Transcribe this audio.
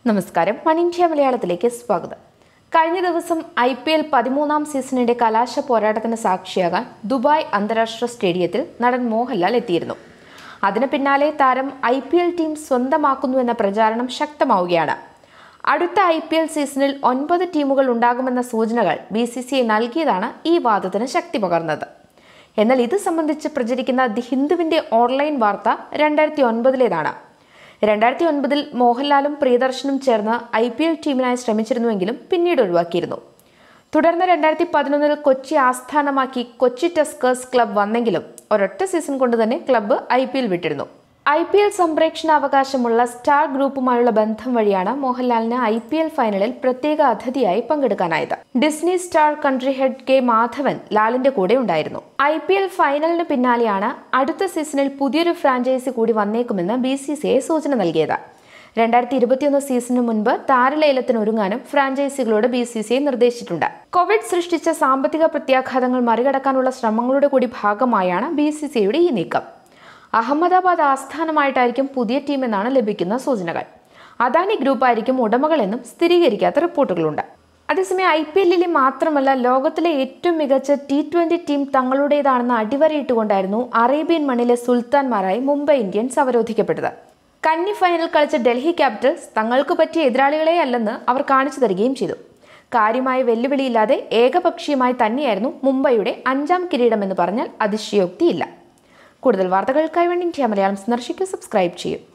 നമസ്കാരം one India മലയാളത്തിലേക്ക് സ്വാഗതം കഴിഞ്ഞ ദിവസം ഐ പി എൽ പതിമൂന്നാം സീസണിന്റെ കലാശ പോരാട്ടത്തിന് സാക്ഷിയാകാൻ ദുബായ് അന്താരാഷ്ട്ര സ്റ്റേഡിയത്തിൽ നടൻ മോഹൻലാൽ എത്തിയിരുന്നു അതിന് പിന്നാലെ താരം ഐ പി എൽ ടീം സ്വന്തമാക്കുന്നുവെന്ന പ്രചാരണം ശക്തമാവുകയാണ് അടുത്ത ഐ പി എൽ സീസണിൽ ഒൻപത് ടീമുകൾ ഉണ്ടാകുമെന്ന സൂചനകൾ ബി സി സി ഐ നൽകിയതാണ് ഈ വാദത്തിന് ശക്തി പകർന്നത് എന്നാൽ ഇത് സംബന്ധിച്ച് പ്രചരിക്കുന്ന ദി ഹിന്ദുവിന്റെ ഓൺലൈൻ വാർത്ത രണ്ടായിരത്തി ഒൻപതിലേതാണ് രണ്ടായിരത്തി ഒൻപതിൽ മോഹൻലാലും പ്രിയദർശനും ചേർന്ന് ഐ പി എൽ ടീമിനായി ശ്രമിച്ചിരുന്നുവെങ്കിലും പിന്നീട് ഒഴിവാക്കിയിരുന്നു തുടർന്ന് രണ്ടായിരത്തി പതിനൊന്നിൽ കൊച്ചി ആസ്ഥാനമാക്കി കൊച്ചി ടസ്കേഴ്സ് ക്ലബ് വന്നെങ്കിലും ഒരൊറ്റ സീസൺ കൊണ്ട് തന്നെ ക്ലബ്ബ് ഐ പി എൽ വിട്ടിരുന്നു ഐ പി എൽ സംപ്രേക്ഷണാവകാശമുള്ള സ്റ്റാർ ഗ്രൂപ്പുമായുള്ള ബന്ധം വഴിയാണ് മോഹൻലാലിന് ഐ പി എൽ ഫൈനലിൽ പ്രത്യേക അതിഥിയായി പങ്കെടുക്കാനായത് Disney Star country head K Madhavan ലാലിന്റെ കൂടെ ഉണ്ടായിരുന്നു ഐ പി എൽ ഫൈനലിന് പിന്നാലെയാണ് അടുത്ത സീസണിൽ പുതിയൊരു ഫ്രാഞ്ചൈസി കൂടി വന്നേക്കുമെന്ന് ബി സി സി ഐ സൂചന നൽകിയത് രണ്ടായിരത്തി ഇരുപത്തിയൊന്ന് സീസണിന് മുൻപ് താരലേലത്തിന് ഒരുങ്ങാനും ഫ്രാഞ്ചൈസികളോട് ബി സി സി ഐ നിർദ്ദേശിച്ചിട്ടുണ്ട് കോവിഡ് സൃഷ്ടിച്ച സാമ്പത്തിക പ്രത്യാഘാതങ്ങൾ മറികടക്കാനുള്ള ശ്രമങ്ങളുടെ കൂടി ഭാഗമായാണ് ബി സി സി ഐയുടെ ഈ നീക്കം അഹമ്മദാബാദ് ആസ്ഥാനമായിട്ടായിരിക്കും പുതിയ ടീം എന്നാണ് ലഭിക്കുന്ന സൂചനകൾ അദാനി ഗ്രൂപ്പായിരിക്കും ഉടമകളെന്നും സ്ഥിരീകരിക്കാത്ത റിപ്പോർട്ടുകളുണ്ട് അതേസമയം ഐ പി എല്ലിലെ മാത്രമല്ല ലോകത്തിലെ ഏറ്റവും മികച്ച ടി ട്വന്റി ടീം തങ്ങളുടേതാണെന്ന് അടിവരയിട്ടുകൊണ്ടായിരുന്നു അറേബ്യൻ മണ്ണിലെ സുൽത്താൻമാരായി മുംബൈ ഇന്ത്യൻസ് അവരോധിക്കപ്പെട്ടത് കന്നി ഫൈനൽ കളിച്ച ഡൽഹി ക്യാപിറ്റൽസ് തങ്ങൾക്ക് പറ്റിയ എതിരാളികളെ അല്ലെന്ന് അവർ കാണിച്ചു തരികയും ചെയ്തു കാര്യമായ വെല്ലുവിളിയില്ലാതെ ഏകപക്ഷീയമായി തന്നെയായിരുന്നു മുംബൈയുടെ അഞ്ചാം കിരീടമെന്ന് പറഞ്ഞാൽ അതിശയോക്തിയില്ല കൂടുതൽ വാർത്തകൾക്കായി വേണ്ടി ഇന്ത്യ മലയാളം സന്ദർശിക്കൂ സബ്സ്ക്രൈബ് ചെയ്യും